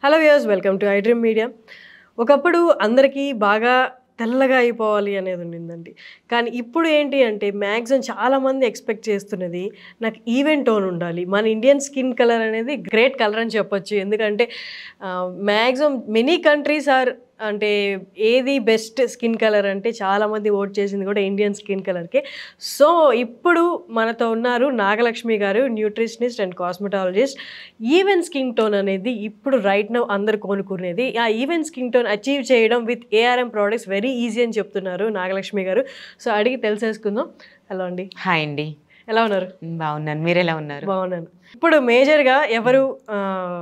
Hello viewers welcome to iDream Media ఒకప్పుడు అందరికీ బాగా తెల్లగా అయిపోవాలి అనేది ఉండిందండి కానీ ఇప్పుడు ఏంటి అంటే మ్యాక్సిమం చాలామంది ఎక్స్పెక్ట్ చేస్తున్నది నాకు ఈవెంట్ టోన్ ఉండాలి మన ఇండియన్ స్కిన్ కలర్ అనేది గ్రేట్ కలర్ అని చెప్పొచ్చు ఎందుకంటే మ్యాక్సిమం మెనీ కంట్రీస్ ఆర్ అంటే ఏది బెస్ట్ స్కిన్ కలర్ అంటే చాలామంది ఓట్ చేసింది కూడా ఇండియన్ స్కిన్ కలర్కే సో ఇప్పుడు మనతో ఉన్నారు నాగలక్ష్మి గారు nutritionist and cosmetologist even skin tone అనేది ఇప్పుడు రైట్ నౌ అందరు కొనుక్కునేది ఆ ఈవెన్ స్కిన్ టోన్ అచీవ్ చేయడం with ARM products very easy అని చెప్తున్నారు నాగలక్ష్మి గారు సో అడిగి తెలిసేసుకుందాం హలో అండి హాయ్ అండి ఎలా ఉన్నారు బాగున్నాను మీరు ఎలా ఉన్నారు బాగున్నాను ఇప్పుడు మేజర్గా ఎవరు ఆ,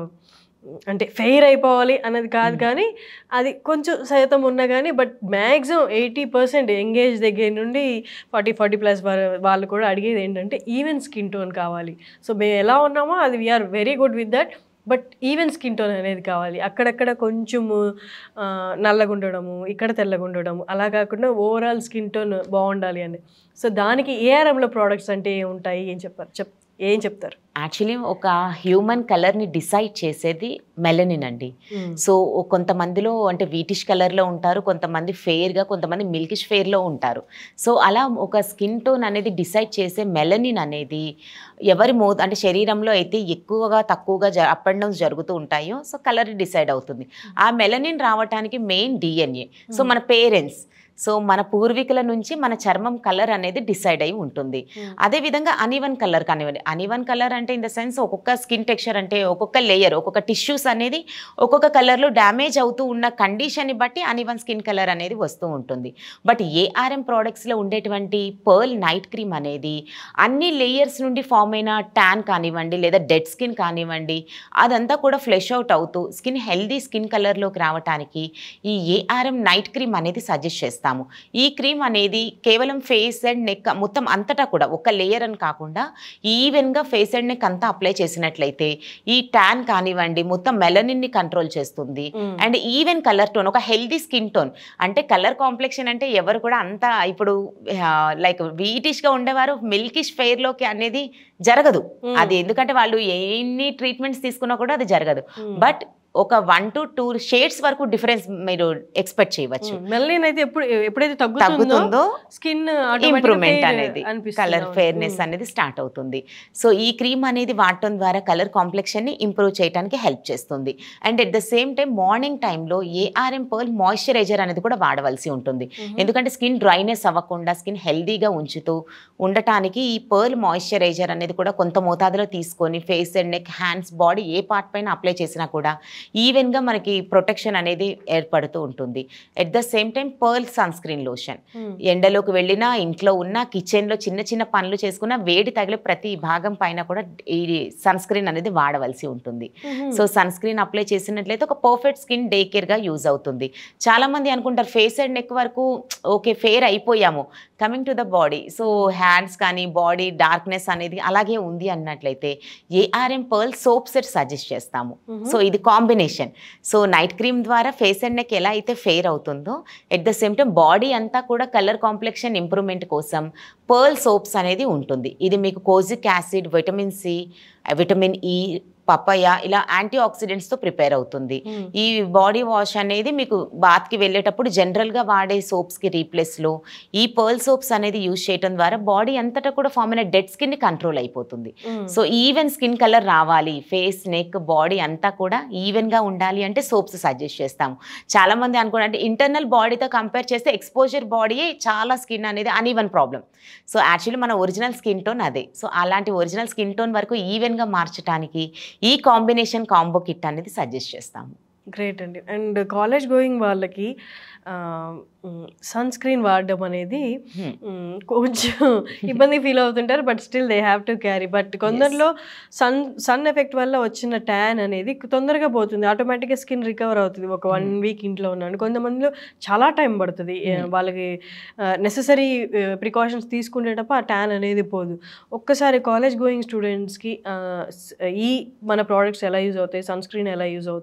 అంటే ఫెయిర్ అయిపోవాలి అన్నది కాదు కానీ అది కొంచెం శాతం ఉన్నా కానీ but maximum eighty percent engage దగ్గర నుండి ఫార్టీ ఫార్టీ ప్లస్ వాళ్ళు కూడా అడిగేది ఏంటంటే ఈవెన్ స్కిన్ టోన్ కావాలి సో మేము ఎలా ఉన్నామో అది we are very good with that but even skin tone అనేది కావాలి అక్కడక్కడ కొంచెము ఆ, నల్లగా ఉండడము ఇక్కడ తెల్లగా ఉండడము అలా కాకుండా ఓవరాల్ స్కిన్ టోన్ బాగుండాలి అని సో దానికి ఏఆర్ఎంలో ప్రోడక్ట్స్ అంటే ఏం ఉంటాయి ఏం చెప్పారు చెప్ ఏం చెప్తారు యాక్చువల్లీ ఒక హ్యూమన్ కలర్ని డిసైడ్ చేసేది మెలనిన్ అండి సో కొంతమందిలో అంటే వీటిష్ కలర్లో ఉంటారు కొంతమంది ఫెయిర్గా కొంతమంది మిల్కిష్ ఫెయిర్లో ఉంటారు సో అలా ఒక స్కిన్ టోన్ అనేది డిసైడ్ చేసే మెలనిన్ అనేది ఎవరి మో అంటే శరీరంలో అయితే ఎక్కువగా తక్కువగా జ అప్ అండ్ డౌన్స్ జరుగుతూ ఉంటాయో సో కలర్ డిసైడ్ అవుతుంది ఆ మెలనిన్ రావడానికి మెయిన్ డిఎన్ఏ సో మన పేరెంట్స్ సో మన పూర్వీకుల నుంచి మన చర్మం కలర్ అనేది డిసైడ్ అయి ఉంటుంది అదేవిధంగా అనివన్ కలర్ కానివ్వండి అనివన్ కలర్ అంటే ఇన్ ద సెన్స్ ఒక్కొక్క స్కిన్ టెక్స్చర్ అంటే ఒక్కొక్క లేయర్ ఒక్కొక్క టిష్యూస్ అనేది ఒక్కొక్క కలర్లో డ్యామేజ్ అవుతూ ఉన్న కండిషన్ని బట్టి అనివన్ స్కిన్ కలర్ అనేది వస్తూ ఉంటుంది బట్ ఏఆర్ఎం ప్రోడక్ట్స్లో ఉండేటువంటి పర్ల్ నైట్ క్రీమ్ అనేది అన్ని లేయర్స్ నుండి ఫామ్ అయిన ట్యాన్ కానివ్వండి లేదా డెడ్ స్కిన్ కానివ్వండి అదంతా కూడా ఫ్లెష్ అవుట్ అవుతూ స్కిన్ హెల్దీ స్కిన్ కలర్లోకి రావడానికి ఈ ఏఆర్ఎం నైట్ క్రీమ్ అనేది సజెస్ట్ చేస్తాము ఈ క్రీమ్ అనేది కేవలం ఫేస్ అండ్ నెక్ మొత్తం అంతటా కూడా ఒక లేయర్ అని కాకుండా ఈవెన్గా ఫేస్ అండ్ నెక్ అంతా అప్లై చేసినట్లయితే ఈ ట్యాన్ కానివ్వండి మొత్తం మెలనిన్ని కంట్రోల్ చేస్తుంది అండ్ ఈవెన్ కలర్ టోన్ ఒక హెల్దీ స్కిన్ టోన్ అంటే కలర్ కాంప్లెక్షన్ అంటే ఎవరు కూడా అంత ఇప్పుడు లైక్ వీటిష్గా ఉండేవారు మిల్కిష్ ఫెయిర్లోకి అనేది జరగదు అది ఎందుకంటే వాళ్ళు ఎన్ని ట్రీట్మెంట్స్ తీసుకున్నా కూడా అది జరగదు బట్ ఒక వన్ టు టూ షేడ్స్ వరకు డిఫరెన్స్ మీరు ఎక్స్పెక్ట్ చేయవచ్చు మెల్లైన్ అయితే ఎప్పుడు ఎప్పుడైతే తగ్గుతుందో తగ్గుతుందో స్కిన్ ఇంప్రూవ్మెంట్ అనేది కలర్ ఫెయిర్నెస్ అనేది స్టార్ట్ అవుతుంది సో ఈ క్రీమ్ అనేది వాడటం ద్వారా కలర్ కాంప్లెక్షన్ ని ఇంప్రూవ్ చేయడానికి హెల్ప్ చేస్తుంది and at the same time morning టైంలో ఏఆర్ఎం పర్ల్ మాయిశ్చరైజర్ అనేది కూడా వాడవలసి ఉంటుంది ఎందుకంటే స్కిన్ డ్రైనెస్ అవ్వకుండా స్కిన్ హెల్దీగా ఉంచుతూ ఉండటానికి ఈ పర్ల్ మాయిశ్చరైజర్ అనేది కూడా కొంత మోతాదులో తీసుకొని face and neck hands body ఏ పార్ట్ పైన అప్లై చేసినా కూడా ఈవెన్గా మనకి ప్రొటెక్షన్ అనేది ఏర్పడుతూ ఉంటుంది at the same time pearl sunscreen lotion ఎండలోకి వెళ్ళినా ఇంట్లో ఉన్న కిచెన్లో చిన్న చిన్న పనులు చేసుకున్న వేడి తగిలే ప్రతి భాగం పైన కూడా ఈ సన్ స్క్రీన్ అనేది వాడవలసి ఉంటుంది సో సన్ స్క్రీన్ అప్లై చేసినట్లయితే ఒక పర్ఫెక్ట్ స్కిన్ డే కేర్గా యూజ్ అవుతుంది చాలా మంది అనుకుంటారు ఫేస్ అండ్ నెక్ వరకు ఓకే ఫేర్ అయిపోయాము coming to the body so hands కానీ బాడీ డార్క్నెస్ అనేది అలాగే ఉంది అన్నట్లయితే ARM pearl soap set suggest చేస్తాము సో ఇది కాంబినేషన్ సో నైట్ క్రీమ్ ద్వారా ఫేస్ అండ్ నెక్ ఎలా అయితే ఫెయిర్ అవుతుందో at the same time body అంతా కూడా కలర్ కాంప్లెక్షన్ ఇంప్రూవ్మెంట్ కోసం పర్ల్ సోప్స్ అనేది ఉంటుంది ఇది మీకు kojic acid vitamin C vitamin E papaya ఇలా యాంటీ ఆక్సిడెంట్స్తో ప్రిపేర్ అవుతుంది ఈ బాడీ వాష్ అనేది మీకు బాత్కి వెళ్ళేటప్పుడు జనరల్గా వాడే సోప్స్కి రీప్లేస్లో ఈ పర్ల్ సోప్స్ అనేది యూజ్ చేయడం ద్వారా బాడీ అంతటా కూడా ఫామ్ అయిన డెడ్ స్కిన్ కంట్రోల్ అయిపోతుంది సో ఈవెన్ స్కిన్ కలర్ రావాలి ఫేస్ నెక్ బాడీ అంతా కూడా ఈవెన్గా ఉండాలి అంటే సోప్స్ సజెస్ట్ చేస్తాము చాలామంది అనుకున్నారు అంటే ఇంటర్నల్ బాడీతో కంపేర్ చేస్తే ఎక్స్పోజర్ బాడీయే చాలా స్కిన్ అనేది అన్ఈవెన్ ప్రాబ్లం సో యాక్చువల్లీ మన ఒరిజినల్ స్కిన్ టోన్ అదే సో అలాంటి ఒరిజినల్ స్కిన్ టోన్ వరకు ఈవెన్గా మార్చడానికి ఈ కాంబినేషన్ కాంబో కిట్ అనేది సజెస్ట్ చేస్తాము గ్రేట్ అండి అండ్ కాలేజ్ గోయింగ్ వాళ్ళకి సన్ స్క్రీన్ వాడడం అనేది Hmm. మ్, కొంచెం ఇబ్బంది ఫీల్ అవుతుంటారు but still they have to carry but కొందరిలో సన్ సన్ ఎఫెక్ట్ వల్ల వచ్చిన ట్యాన్ అనేది తొందరగా పోతుంది ఆటోమేటిక్గా స్కిన్ రికవర్ అవుతుంది ఒక వన్ వీక్ ఇంట్లో ఉన్నాను కొంతమందిలో చాలా టైం పడుతుంది ఏ, Hmm. వాళ్ళకి నెససరీ ప్రికాషన్స్ తీసుకునేటప్పుడు ఆ ట్యాన్ అనేది పోదు ఒక్కసారి కాలేజ్ గోయింగ్ స్టూడెంట్స్కి ఈ మన ప్రోడక్ట్స్ ఎలా యూజ్ అవుతాయి సన్ స్క్రీన్ ఎలా యూజ్ అవుతుంది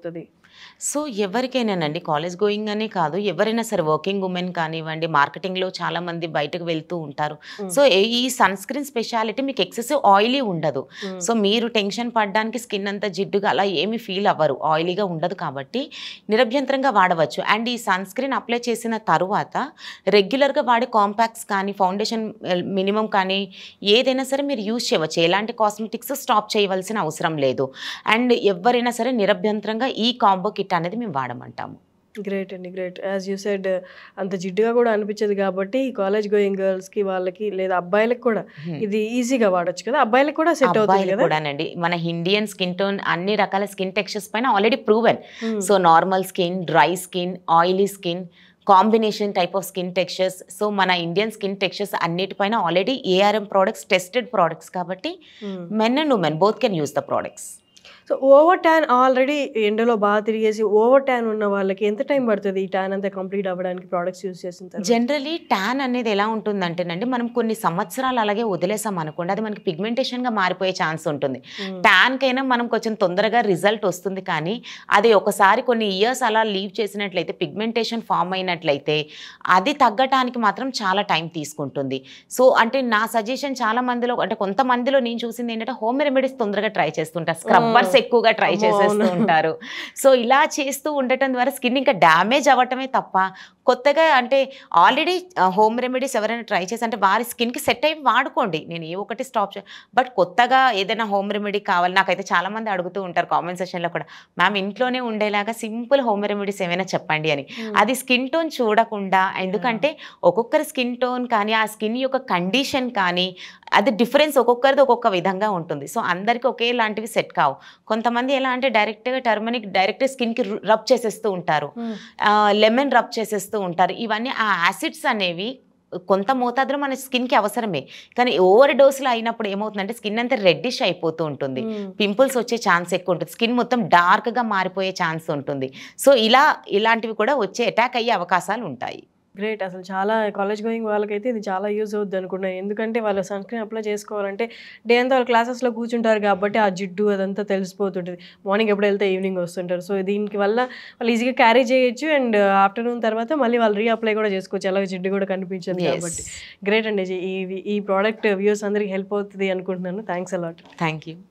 సో ఎవరికైనానండి కాలేజ్ గోయింగ్ అనే కాదు ఎవరైనా సరే వర్కింగ్ ఉమెన్ కానివ్వండి మార్కెటింగ్లో చాలా మంది బయటకు వెళ్తూ ఉంటారు Mm. సో ఏ- ఈ సన్ స్క్రీన్ స్పెషాలిటీ మీకు ఎక్సెసివ్ ఆయిలీ ఉండదు Mm. సో మీరు టెన్షన్ పడడానికి స్కిన్ అంతా జిడ్డుగా అలా ఏమీ ఫీల్ అవ్వరు ఆయిలీగా ఉండదు కాబట్టి నిరభ్యంతరంగా వాడవచ్చు అండ్ ఈ సన్ స్క్రీన్ అప్లై చేసిన తరువాత రెగ్యులర్గా వాడే కాంపాక్ట్స్ కానీ ఫౌండేషన్ మినిమం కానీ ఏదైనా సరే మీరు యూజ్ చేయవచ్చు ఎలాంటి కాస్మెటిక్స్ స్టాప్ చేయవలసిన అవసరం లేదు అండ్ ఎవరైనా సరే నిరభ్యంతరంగా ఈ కాంబో కిట్ అనేది మేము వాడమంటాము గ్రేట్ అండి గ్రేట్ యాజ్ యూ సెడ్ అంత జిడ్డుగా కూడా అనిపించదు కాబట్టి కాలేజ్ గోయింగ్ గర్ల్స్కి వాళ్ళకి లేదా అబ్బాయిలకు కూడా ఇది ఈజీగా వాడొచ్చు కదా అబ్బాయిలకు కూడా సెట్ అవుతుంది అబ్బాయిలు కదా కూడానండి మన ఇండియన్ స్కిన్ టోన్ అన్ని రకాల స్కిన్ టెక్స్చర్స్ పైన already proven Hmm. So normal skin dry skin oily skin combination type of skin textures so మన ఇండియన్ స్కిన్ టెక్స్చర్స్ అన్నిటిపైన already ARM products tested products కాబట్టి Hmm. Men and women both can use the products so over tan already ఎండలో బాగా తిరిగేసి over tan ఉన్న వాళ్ళకి ఎంత time పడుతుంది ఈ ట్యాన్ అంతా కంప్లీట్ అవ్వడానికి ప్రోడక్ట్స్ యూస్ చేసిన తర్వాత జనరలీ ట్యాన్ అనేది ఎలా ఉంటుందంటేనండి మనం కొన్ని సంవత్సరాలు అలాగే వదిలేసాం అనుకోండి అది మనకి పిగ్మెంటేషన్గా మారిపోయే ఛాన్స్ ఉంటుంది Hmm. ట్యాన్కైనా మనం కొంచెం తొందరగా రిజల్ట్ వస్తుంది కానీ అది ఒకసారి కొన్ని ఇయర్స్ అలా లీవ్ చేసినట్లయితే పిగ్మెంటేషన్ ఫామ్ అయినట్లయితే అది తగ్గటానికి మాత్రం చాలా టైం తీసుకుంటుంది సో అంటే నా సజెషన్ చాలా మందిలో అంటే కొంతమందిలో నేను చూసింది ఏంటంటే హోమ్ రెమెడీస్ తొందరగా ట్రై చేస్తుంటారు స్క్రబ్బర్స్ ఎక్కువగా ట్రై అమ్మో, చేసేస్తూ అవును. ఉంటారు సో ఇలా చేస్తూ ఉండటం ద్వారా స్కిన్ ఇంకా డ్యామేజ్ అవ్వటమే తప్ప కొత్తగా అంటే ఆల్రెడీ హోమ్ రెమెడీస్ ఎవరైనా ట్రై చేసి అంటే వారి స్కిన్కి సెట్ అయ్యి వాడుకోండి నేను ఏ ఒకటి స్టాప్ చే బట్ కొత్తగా ఏదైనా హోమ్ రెమెడీ కావాలి నాకైతే చాలా మంది అడుగుతూ ఉంటారు కామెంట్ సెషన్లో కూడా మ్యామ్ ఇంట్లోనే ఉండేలాగా సింపుల్ హోమ్ రెమెడీస్ ఏమైనా చెప్పండి అని Hmm. అది స్కిన్ టోన్ చూడకుండా ఎందుకంటే ఒక్కొక్కరి స్కిన్ టోన్ కానీ ఆ స్కిన్ యొక్క కండిషన్ కానీ అది డిఫరెన్స్ ఒక్కొక్కరిది ఒక్కొక్క విధంగా ఉంటుంది సో అందరికీ ఒకేలాంటివి సెట్ కావు కొంతమంది ఎలా అంటే డైరెక్ట్గా టర్మనిక్ డైరెక్ట్ స్కిన్కి రబ్ చేసేస్తూ ఉంటారు Hmm. లెమన్ రబ్ చేసేస్తూ ఉంటారు ఇవన్నీ ఆ యాసిడ్స్ అనేవి కొంత మోతాదులో మన స్కిన్కి అవసరమే కానీ ఓవర్ డోసులు అయినప్పుడు ఏమవుతుందంటే స్కిన్ అంతా రెడ్డిష్ అయిపోతూ ఉంటుంది Hmm. పింపుల్స్ వచ్చే ఛాన్స్ ఎక్కువ ఉంటుంది స్కిన్ మొత్తం డార్క్గా మారిపోయే ఛాన్స్ ఉంటుంది సో ఇలా ఇలాంటివి కూడా వచ్చే అటాక్ అయ్యే అవకాశాలు ఉంటాయి గ్రేట్ అసలు చాలా కాలేజ్ గోయింగ్ వాళ్ళకైతే ఇది చాలా యూజ్ అవుద్ది అనుకున్నాను ఎందుకంటే వాళ్ళు సన్ స్క్రీన్ అప్లై చేసుకోవాలంటే డే అంతా వాళ్ళు క్లాసెస్లో కూర్చుంటారు కాబట్టి ఆ జిడ్డు అదంతా తెలిసిపోతుంటుంది మార్నింగ్ ఎప్పుడు వెళ్తే ఈవినింగ్ వస్తుంటారు సో దీనికి వల్ల వాళ్ళు ఈజీగా క్యారీ చేయొచ్చు అండ్ ఆఫ్టర్నూన్ తర్వాత మళ్ళీ వాళ్ళు రీఅప్లై కూడా చేసుకోవచ్చు అలాగే జిడ్డు కూడా కనిపించదు Yes. కాబట్టి గ్రేట్ అండి ఈ ఈ ప్రోడక్ట్ వ్యూస్ అందరికి హెల్ప్ అవుతుంది అనుకుంటున్నాను థ్యాంక్స్ అలాట్ థ్యాంక్ యూ